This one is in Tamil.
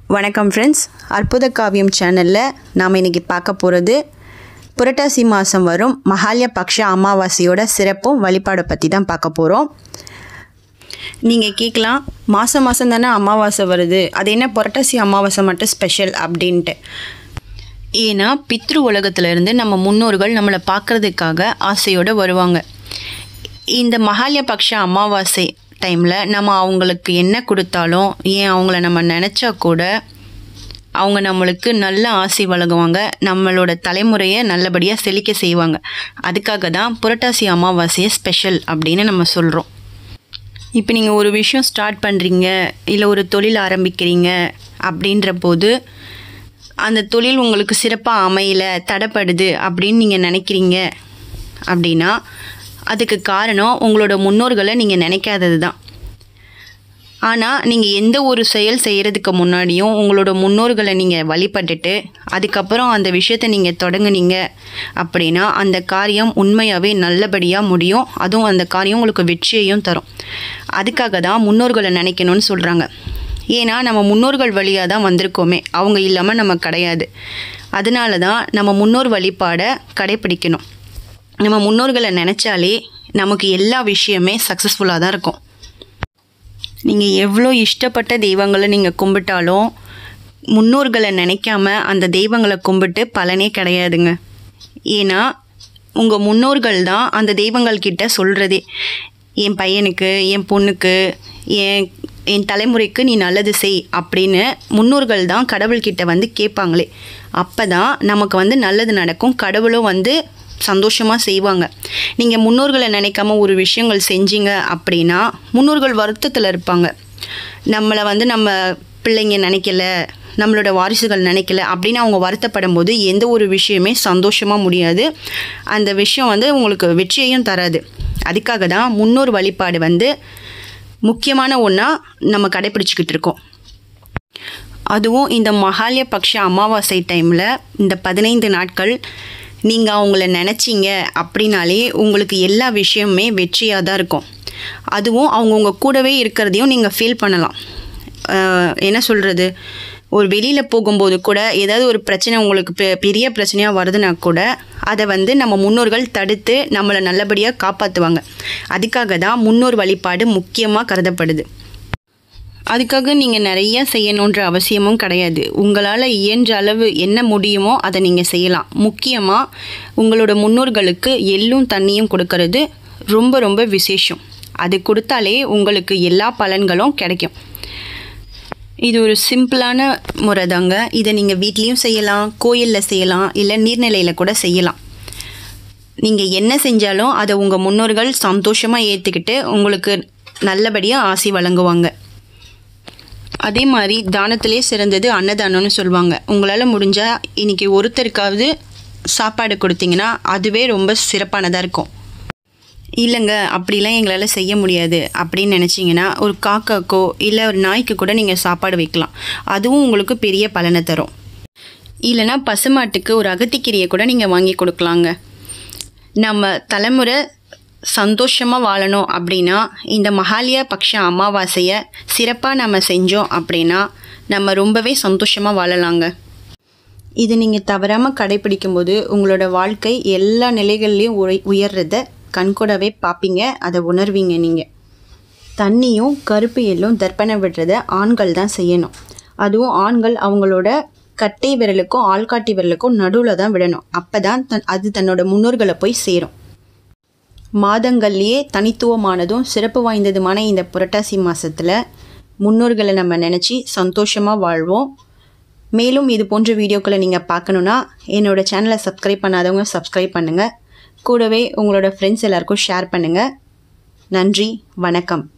வணக்கம் ஃப்ரெண்ட்ஸ் அற்புத காவியம் சேனலில் நாம் இன்றைக்கி பார்க்க போகிறது புரட்டாசி மாதம் வரும் மகாலய பக்ஷ அமாவாசையோட சிறப்பும் வழிபாடை பற்றி தான் பார்க்க போகிறோம் நீங்கள் கேட்கலாம் மாதம் மாதம் தானே அமாவாசை வருது அது என்ன புரட்டாசி அமாவாசை மட்டும் ஸ்பெஷல் அப்படின்ட்டு ஏன்னா பித்ரு உலகத்திலேருந்து நம்ம முன்னோர்கள் நம்மளை பார்க்குறதுக்காக ஆசையோடு வருவாங்க இந்த மகாலய பக்ஷ அமாவாசை டைமில் நம்ம அவங்களுக்கு என்ன கொடுத்தாலும் ஏன் அவங்கள நம்ம நினச்சா கூட அவங்க நம்மளுக்கு நல்ல ஆசை வழங்குவாங்க நம்மளோட தலைமுறையை நல்லபடியாக செழிக்க செய்வாங்க அதுக்காக தான் புரட்டாசி அமாவாசையை ஸ்பெஷல் அப்படின்னு நம்ம சொல்கிறோம் இப்போ நீங்கள் ஒரு விஷயம் ஸ்டார்ட் பண்ணுறீங்க இல்லை ஒரு தொழில் ஆரம்பிக்கிறீங்க அப்படின்ற போது அந்த தொழில் உங்களுக்கு சிறப்பாக அமையல தடைப்படுது அப்படின்னு நீங்கள் நினைக்கிறீங்க அப்படின்னா அதுக்கு காரணம் உங்களோட முன்னோர்களை நீங்கள் நினைக்காதது தான் ஆனால் நீங்கள் எந்த ஒரு செயல் செய்கிறதுக்கு முன்னாடியும் உங்களோட முன்னோர்களை நீங்கள் வழிபட்டுட்டு அதுக்கப்புறம் அந்த விஷயத்தை நீங்கள் தொடங்குனீங்க அப்படின்னா அந்த காரியம் உண்மையாகவே நல்லபடியாக முடியும் அதுவும் அந்த காரியம் உங்களுக்கு வெற்றியையும் தரும் அதுக்காக தான் முன்னோர்களை நினைக்கணும்னு சொல்கிறாங்க ஏன்னா நம்ம முன்னோர்கள் வழியாக தான் வந்திருக்கோமே அவங்க இல்லாமல் நம்ம கிடையாது அதனால தான் நம்ம முன்னோர் வழிபாடை கடைப்பிடிக்கணும் நம்ம முன்னோர்களை நினச்சாலே நமக்கு எல்லா விஷயமே சக்ஸஸ்ஃபுல்லாக தான் இருக்கும் நீங்கள் எவ்வளோ இஷ்டப்பட்ட தெய்வங்களை நீங்கள் கும்பிட்டாலும் முன்னோர்களை நினைக்காம அந்த தெய்வங்களை கும்பிட்டு பலனே கிடையாதுங்க ஏன்னா உங்கள் முன்னோர்கள் தான் அந்த தெய்வங்கள் கிட்ட சொல்கிறதே என் பையனுக்கு என் பொண்ணுக்கு என் என் தலைமுறைக்கு நீ நல்லது செய் அப்படின்னு முன்னோர்கள் தான் கடவுள்கிட்ட வந்து கேட்பாங்களே அப்போ தான் நமக்கு வந்து நல்லது நடக்கும் கடவுளும் வந்து சந்தோஷமாக செய்வாங்க நீங்கள் முன்னோர்களை நினைக்காம ஒரு விஷயங்கள் செஞ்சீங்க அப்படின்னா முன்னோர்கள் வருத்தத்தில் இருப்பாங்க நம்மளை வந்து நம்ம பிள்ளைங்க நினைக்கல நம்மளோட வாரிசுகள் நினைக்கல அப்படின்னு அவங்க வருத்தப்படும் போது எந்த ஒரு விஷயமே சந்தோஷமாக முடியாது அந்த விஷயம் வந்து உங்களுக்கு வெற்றியையும் தராது அதுக்காக தான் முன்னோர் வழிபாடு வந்து முக்கியமான ஒன்றா நம்ம கடைப்பிடிச்சிக்கிட்டு இருக்கோம் அதுவும் இந்த மகாலய பக்ஷ அமாவாசை டைமில் இந்த பதினைந்து நாட்கள் நீங்கள் அவங்கள நினச்சிங்க அப்படின்னாலே உங்களுக்கு எல்லா விஷயமுமே வெற்றியாக தான் இருக்கும் அதுவும் அவங்க உங்கள் கூடவே இருக்கிறதையும் நீங்கள் ஃபீல் பண்ணலாம் ஆஹ் என்ன சொல்கிறது ஒரு வெளியில் போகும்போது கூட ஏதாவது ஒரு பிரச்சனை உங்களுக்கு பெ பெரிய பிரச்சனையாக வருதுன்னா கூட அதை வந்து நம்ம முன்னோர்கள் தடுத்து நம்மளை நல்லபடியாக காப்பாற்றுவாங்க அதுக்காக தான் முன்னோர் வழிபாடு முக்கியமாக கருதப்படுது அதுக்காக நீங்கள் நிறைய செய்யணுன்ற அவசியமும் கிடையாது உங்களால் இயன்ற அளவு என்ன முடியுமோ அதை நீங்கள் செய்யலாம் முக்கியமாக உங்களோட முன்னோர்களுக்கு எள்ளும் தண்ணியும் கொடுக்கறது ரொம்ப ரொம்ப விசேஷம் அது கொடுத்தாலே உங்களுக்கு எல்லா பலன்களும் கிடைக்கும் இது ஒரு சிம்பிளான முறை தாங்க இதை நீங்கள் வீட்லேயும் செய்யலாம் கோயிலில் செய்யலாம் இல்லை நீர்நிலையில் கூட செய்யலாம் நீங்கள் என்ன செஞ்சாலும் அதை உங்கள் முன்னோர்கள் சந்தோஷமாக ஏற்றுக்கிட்டு உங்களுக்கு நல்லபடியாக ஆசி வழங்குவாங்க அதே மாதிரி தானத்திலே சிறந்தது அன்னதானம்னு சொல்லுவாங்க உங்களால் முடிஞ்சால் இன்றைக்கி ஒருத்தருக்காவது சாப்பாடு கொடுத்தீங்கன்னா அதுவே ரொம்ப சிறப்பானதாக இருக்கும் இல்லைங்க அப்படிலாம் எங்களால் செய்ய முடியாது அப்படின்னு நினச்சிங்கன்னா ஒரு காக்காக்கோ இல்லை ஒரு நாய்க்கு கூட நீங்கள் சாப்பாடு வைக்கலாம் அதுவும் உங்களுக்கு பெரிய பலனை தரும் இல்லைனா பசுமாட்டுக்கு ஒரு அகத்திக்கீரையை கூட நீங்கள் வாங்கி கொடுக்கலாங்க நம்ம தலைமுறை சந்தோஷமாக வாழணும் அப்படின்னா இந்த மகாலய பக்ஷ அமாவாசையை சிறப்பாக நம்ம செஞ்சோம் அப்படின்னா நம்ம ரொம்பவே சந்தோஷமாக வாழலாங்க இது நீங்கள் தவறாமல் கடைப்பிடிக்கும்போது உங்களோட வாழ்க்கை எல்லா நிலைகள்லையும் உய உயர்றத கண்கூடவே பார்ப்பீங்க அதை உணர்வீங்க நீங்கள் தண்ணியும் கருப்பு எள்ளும் தர்ப்பணை விடுறத ஆண்கள் தான் செய்யணும் அதுவும் ஆண்கள் அவங்களோட கட்டை விரலுக்கும் ஆள்காட்டி விரலுக்கும் நடுவில் தான் விடணும் அப்போ தான் தன் அது தன்னோட முன்னோர்களை போய் சேரும் மாதங்கள்லேயே தனித்துவமானதும் சிறப்பு வாய்ந்ததுமான இந்த புரட்டாசி மாதத்தில் முன்னோர்களை நம்ம நினச்சி சந்தோஷமாக வாழ்வோம் மேலும் இது போன்ற வீடியோக்களை நீங்கள் பார்க்கணுன்னா என்னோட சேனலை சப்ஸ்கிரைப் பண்ணாதவங்க சப்ஸ்கிரைப் பண்ணுங்கள் கூடவே உங்களோட ஃப்ரெண்ட்ஸ் எல்லாருக்கும் ஷேர் பண்ணுங்கள் நன்றி வணக்கம்